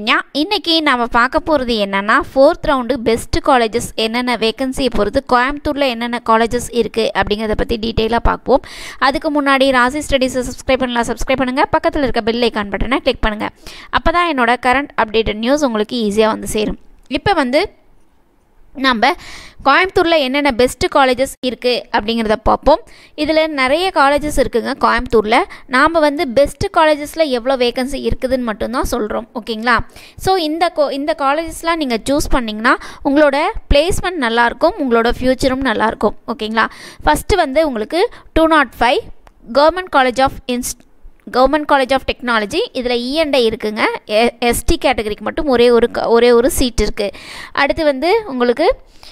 சரண்யா இன்னைக்கு நாம் பார்க்க போகிறது என்னென்னா ஃபோர்த் ரவுண்டு பெஸ்ட் காலேஜஸ் என்னென்ன வேகன்சியை பொறுத்து கோயம்புத்தூரில் என்னென்ன காலேஜஸ் இருக்குது அப்படிங்கிறத பற்றி டீட்டெயிலாக பார்ப்போம் அதுக்கு முன்னாடி ராசி ஸ்டடீஸை சப்ஸ்கிரைப் பண்ணலாம் சப்ஸ்கிரைப் பண்ணுங்கள் பக்கத்தில் இருக்க பெல் ஐக்கான் பட்டனை கிளிக் பண்ணுங்கள் அப்போ தான் என்னோட கரண்ட் அப்டேட்டட் நியூஸ் உங்களுக்கு ஈஸியாக வந்து சேரும் இப்போ வந்து நம்ம கோயம்புத்தூரில் என்னென்ன பெஸ்ட்டு காலேஜஸ் இருக்குது அப்படிங்கிறத பார்ப்போம் இதில் நிறைய காலேஜஸ் இருக்குங்க கோயம்புத்தூரில் நாம் வந்து பெஸ்ட்டு காலேஜஸில் எவ்வளோ வேகன்சி இருக்குதுன்னு மட்டும்தான் சொல்கிறோம் ஓகேங்களா ஸோ இந்த கோ இந்த காலேஜஸ்லாம் நீங்கள் சூஸ் பண்ணிங்கன்னா உங்களோட பிளேஸ்மெண்ட் நல்லாயிருக்கும் உங்களோட ஃப்யூச்சரும் நல்லாயிருக்கும் ஓகேங்களா ஃபஸ்ட்டு வந்து உங்களுக்கு two nought five government college of இன்ஸ்ட் கவர்மெண்ட் காலேஜ் ஆஃப் டெக்னாலஜி இதில் இஎன்ஐ இருக்குங்க எஸ்டி கேட்டகரிக்கு மட்டும் ஒரே ஒரு க- ஒரே ஒரு சீட் இருக்குது அடுத்து வந்து உங்களுக்கு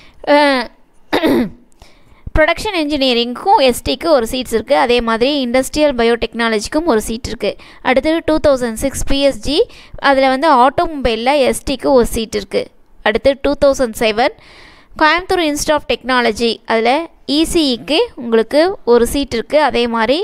ப்ரொடக்ஷன் இன்ஜினியரிங்க்கும் எஸ்டிக்கு ஒரு சீட்ஸ் இருக்குது அதே மாதிரி இண்டஸ்ட்ரியல் பயோடெக்னாலஜிக்கும் ஒரு சீட் இருக்குது அடுத்து டூ தௌசண்ட் சிக்ஸ் பிஎஸ்ஜி அதில் வந்து ஆட்டோமொபைலில் எஸ்டிக்கு ஒரு சீட் இருக்குது அடுத்து two thousand seven Coimbatore institute of technology அதில் இசிஇக்கு உங்களுக்கு ஒரு சீட் இருக்குது அதே மாதிரி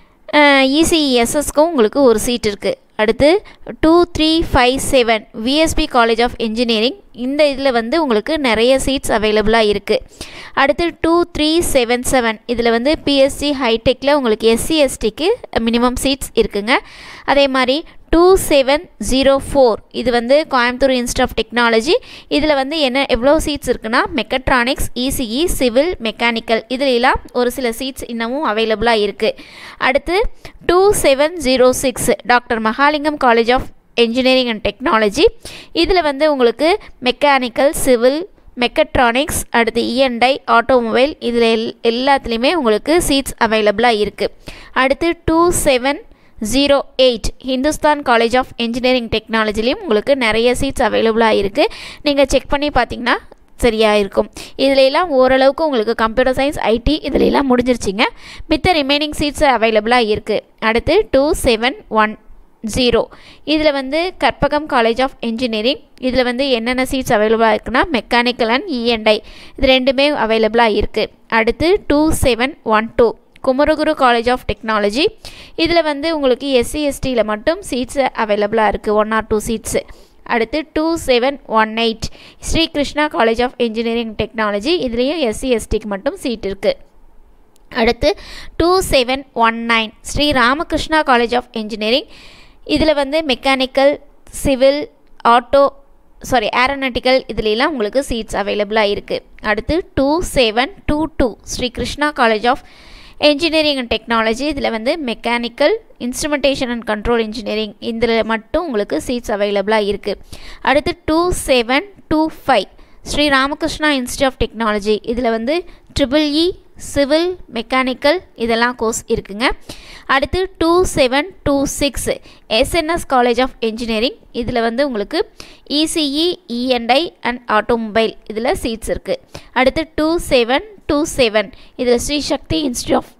இசிஎஸ்எஸ்க்கும் உங்களுக்கு ஒரு சீட் இருக்குது அடுத்து two three five seven VSB college of engineering இந்த இதில் வந்து உங்களுக்கு நிறைய சீட்ஸ் அவைலபிளாக இருக்குது அடுத்து டூ த்ரீ செவன் செவன் இதில் வந்து பிஎஸ்சி ஹைடெக்கில் உங்களுக்கு எஸ்சி எஸ்டிக்கு மினிமம் சீட்ஸ் இருக்குங்க அதே மாதிரி டூ செவன் ஜீரோ ஃபோர் இது வந்து கோயம்புத்தூர் இன்ஸ்டியூட் ஆஃப் டெக்னாலஜி இதில் வந்து என்ன எவ்வளோ சீட்ஸ் இருக்குன்னா மெக்கட்ரானிக்ஸ் இசிஇ சிவில் மெக்கானிக்கல் இதுலலாம் ஒரு சில சீட்ஸ் இன்னமும் அவைலபிளாக இருக்குது அடுத்து two seven zero six doctor Mahalingam college of engineering and technology இதில் வந்து உங்களுக்கு மெக்கானிக்கல் சிவில் மெக்கட்ரானிக்ஸ் அடுத்து இஎன்ஐ ஆட்டோமொபைல் இதில் எல் எல்லாத்துலேயுமே உங்களுக்கு சீட்ஸ் அவைலபிளாக இருக்குது அடுத்து two seven zero eight Hindusthan college of engineering டெக்னாலஜிலையும் உங்களுக்கு நிறைய சீட்ஸ் அவைலபிளாக இருக்குது நீங்கள் செக் பண்ணி பார்த்தீங்கன்னா சரியாக இருக்கும் இதுல எல்லாம் ஓரளவுக்கு உங்களுக்கு கம்ப்யூட்டர் சயின்ஸ் ஐடி இதுல எல்லாம் முடிஞ்சிருச்சிங்க மித்த ரிமைனிங் சீட்ஸ் அவைலபிளாக இருக்குது அடுத்து டூ செவன் ஒன் ஜீரோ இதில் வந்து கற்பகம் காலேஜ் ஆஃப் என்ஜினியரிங் இதில் வந்து என்னென்ன சீட்ஸ் அவைலபிளாக இருக்குன்னா மெக்கானிக்கல் அண்ட் இஎன்ஐ இது ரெண்டுமே அவைலபிளாக இருக்குது அடுத்து two seven one two Kumaraguru college of technology இதில் வந்து உங்களுக்கு எஸ்சி எஸ்டியில் மட்டும் சீட்ஸ் அவைலபிளாக இருக்குது ஒன் ஆர் டூ சீட்ஸு அடுத்து two seven one eight Sri Krishna college of engineering technology இதுலேயும் எஸ்சி எஸ்டிக்கு மட்டும் சீட் இருக்குது அடுத்து two seven one nine Sri Ramakrishna college of engineering இதில் வந்து mechanical civil auto sorry aeronautical இதுலலாம் உங்களுக்கு சீட்ஸ் அவைலபிளாக இருக்குது அடுத்து two seven two two Sri Krishna college of engineering and technology இதில் வந்து mechanical instrumentation and control engineering இதில் மட்டும் உங்களுக்கு சீட்ஸ் அவைலபிளாக இருக்குது அடுத்து two seven two five Sri Ramakrishna institute of technology இதில் வந்து ட்ரிபிள் இ சிவில் மெக்கானிக்கல் இதெல்லாம் கோர்ஸ் இருக்குங்க அடுத்து two seven two six SNS college of engineering இதில் வந்து உங்களுக்கு இசிஇ இஎன்ஐ அண்ட் ஆட்டோமொபைல் இதில் சீட்ஸ் இருக்குது அடுத்து டூ செவன் டூ செவன் இதில் Sri Sakthi institute of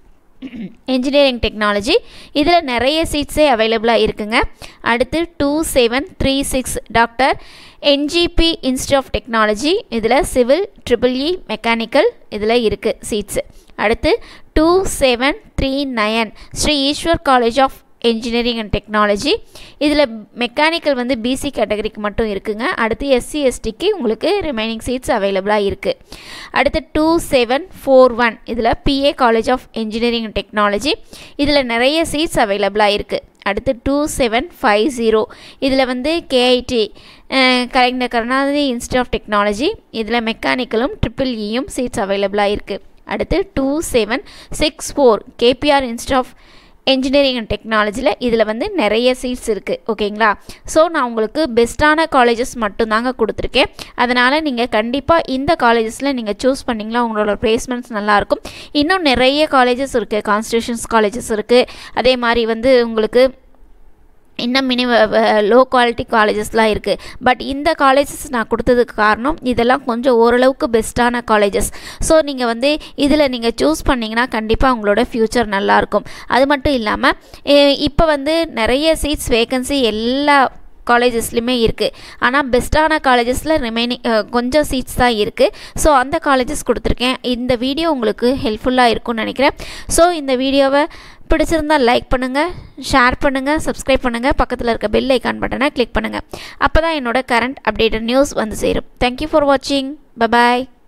engineering technology இதில் நிறைய சீட்ஸே அவைலபிளாக இருக்குங்க அடுத்து two seven three six doctor NGP institute of technology இதில் சிவில் ட்ரிபிள் இ மெக்கானிக்கல் இதில் இருக்குது சீட்ஸு அடுத்து two seven three nine Sri Eshwar college of engineering and technology இதில் மெக்கானிக்கல் வந்து பிசி கேட்டகரிக்கு மட்டும் இருக்குங்க அடுத்து எஸ்சி எஸ்டிக்கு உங்களுக்கு ரிமைனிங் சீட்ஸ் அவைலபிளாக இருக்குது அடுத்து டூ செவன் ஃபோர் ஒன் இதில் PA college of engineering and technology இதில் நிறைய சீட்ஸ் அவைலபிளாக இருக்குது அடுத்து டூ செவன் ஃபைவ் ஜீரோ இதில் வந்து KIT Kalaignar Karunanidhi institute of technology இதில் மெக்கானிக்கலும் ட்ரிபிள் இயும் சீட்ஸ் அவைலபிளாக இருக்குது அடுத்து two seven six four KPR institute of engineering and டெக்னாலஜியில் இதில் வந்து நிறைய சீட்ஸ் இருக்குது ஓகேங்களா ஸோ நான் உங்களுக்கு பெஸ்ட்டான காலேஜஸ் மட்டும்தாங்க கொடுத்துருக்கேன் அதனால் நீங்கள் கண்டிப்பாக இந்த காலேஜஸில் நீங்கள் சூஸ் பண்ணிங்களா உங்களோட பிளேஸ்மெண்ட்ஸ் நல்லாயிருக்கும் இன்னும் நிறைய காலேஜஸ் இருக்குது கான்ஸ்டியூஷன்ஸ் காலேஜஸ் இருக்குது அதே மாதிரி வந்து உங்களுக்கு இன்னும் மினி லோ குவாலிட்டி காலேஜஸ்லாம் இருக்குது பட் இந்த காலேஜஸ் நான் கொடுத்ததுக்கு காரணம் இதெல்லாம் கொஞ்சம் ஓரளவுக்கு பெஸ்ட்டான காலேஜஸ் ஸோ நீங்கள் வந்து இதில் நீங்கள் சூஸ் பண்ணிங்கன்னா கண்டிப்பாக உங்களோட ஃப்யூச்சர் நல்லாயிருக்கும் அது மட்டும் இல்லாமல் இப்போ வந்து நிறைய சீட்ஸ் வேகன்சி எல்லா காலேஜஸ்லையுமே இருக்குது ஆனால் பெஸ்ட்டான காலேஜஸில் ரிமைனிங் கொஞ்சம் சீட்ஸ் தான் இருக்குது ஸோ அந்த காலேஜஸ் கொடுத்துருக்கேன் இந்த வீடியோ உங்களுக்கு ஹெல்ப்ஃபுல்லாக இருக்கும்னு நினைக்கிறேன் ஸோ இந்த வீடியோவை பிடிச்சிருந்தால் லைக் பண்ணுங்கள் ஷேர் பண்ணுங்கள் சப்ஸ்கிரைப் பண்ணுங்கள் பக்கத்தில் இருக்க பெல் ஐக்கான் பட்டனை கிளிக் பண்ணுங்கள் அப்போ தான் என்னோட கரண்ட் அப்டேட்டட் நியூஸ் வந்து சேரும் தேங்க்யூ ஃபார் வாட்சிங் பபாய்